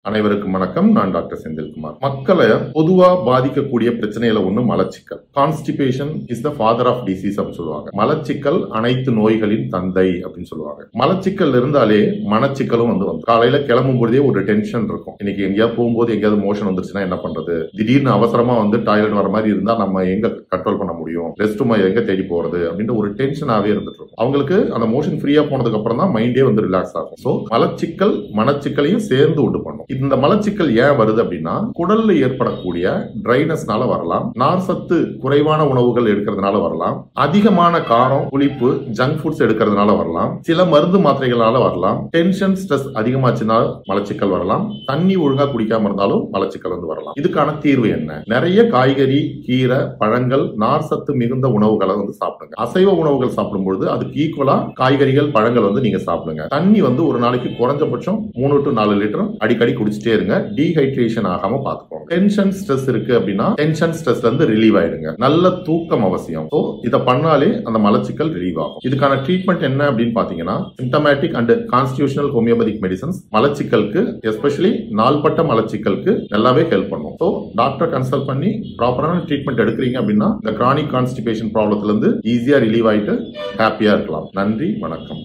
அனைவருக்கும் வணக்கம் நான் டாக்டர் செந்தில்குமார் மக்களை பொதுவா பாதிக்கக்கூடிய பிரச்சனையில ஒண்ணு மலச்சிக்கல் constipation is the father of disease அப்படின்னு சொல்லுவாங்க மலச்சிக்கல் அனைத்து நோய்களின் தந்தை அப்படின்னு சொல்லுவாங்க மலச்சிக்கல் இருந்தாலே மனச்சிக்கலும் வந்து வந்து காலையில கிளம்பும் பொழுதே ஒரு டென்ஷன் இருக்கும் இன்னைக்கு எங்கேயாவது போகும்போது எங்கேயாவது மோஷன் வந்துருச்சுன்னா என்ன பண்றது திடீர்னு அவசரமா வந்து டாய்லெட் வர மாதிரி இருந்தா நம்ம எங்க கண்ட்ரோல் பண்ண முடியும் ரெஸ்ட் ரூம் எங்க தேடி போறது அப்படின்ற ஒரு டென்ஷனாவே இருந்துட்டு இருக்கும் அவங்களுக்கு அந்த மோஷன் ஃப்ரீயா போனதுக்கு அப்புறம் தான் மைண்டே வந்து ரிலாக்ஸ் ஆகும் ஸோ மலச்சிக்கல் மனச்சிக்கலையும் சேர்ந்து உண்டு பண்ணும் இந்த மலச்சிக்கல் ஏன் வருது அப்படின்னா குடல்ல ஏற்படக்கூடிய ட்ரைனஸ்னால வரலாம் நார் சத்து குறைவான உணவுகள் எடுக்கிறதுனால வரலாம் அதிகமான காரம் புளிப்பு ஜங்க் ஃபுட்ஸ் எடுக்கிறதுனால வரலாம் சில மருந்து மாத்திரைகளால வரலாம் டென்ஷன் ஸ்ட்ரெஸ் அதிகமாச்சுன்னா மலச்சிக்கல் வரலாம் தண்ணி ஒழுங்கா குடிக்காம இருந்தாலும் மலச்சிக்கல் வந்து வரலாம் இதுக்கான தீர்வு என்ன நிறைய காய்கறி கீரை பழங்கள் நார் சத்து மிகுந்த உணவுகளை வந்து சாப்பிடுங்க அசைவ உணவுகள் சாப்பிடும்பொழுது அதுக்கு ஈக்குவலா காய்கறிகள் பழங்கள் வந்து நீங்க சாப்பிடுங்க தண்ணி வந்து ஒரு நாளைக்கு குறைஞ்சபட்சம் மூணு டு நாலு லிட்டர் அடிக்கடி குடிச்சிட்டே இருங்க டீஹைட்ரேஷன் ஆகாம பாத்துக்கோங்க டென்ஷன் ஸ்ட்ரெஸ் இருக்கு அப்படின்னா டென்ஷன் ஸ்ட்ரெஸ்ல இருந்து ரிலீவ் ஆயிடுங்க நல்ல தூக்கம் அவசியம் ஸோ இதை பண்ணாலே அந்த மலச்சிக்கல் ரிலீவ் ஆகும் இதுக்கான ட்ரீட்மெண்ட் என்ன அப்படின்னு பாத்தீங்கன்னா symptomatic and constitutional homeopathic medicines மலச்சிக்கலுக்கு எஸ்பெஷலி நாள்பட்ட மலச்சிக்கலுக்கு நல்லாவே ஹெல்ப் பண்ணும் ஸோ டாக்டர் கன்சல்ட் பண்ணி ப்ராப்பரான ட்ரீட்மெண்ட் எடுக்கிறீங்க அப்படின்னா இந்த கிரானிக் கான்ஸ்டிபேஷன் ப்ராப்ளத்துல இருந்து ஈஸியா ரிலீவ் ஆயிட்டு ஹாப்பியா இருக்கலாம் நன்றி வணக்கம்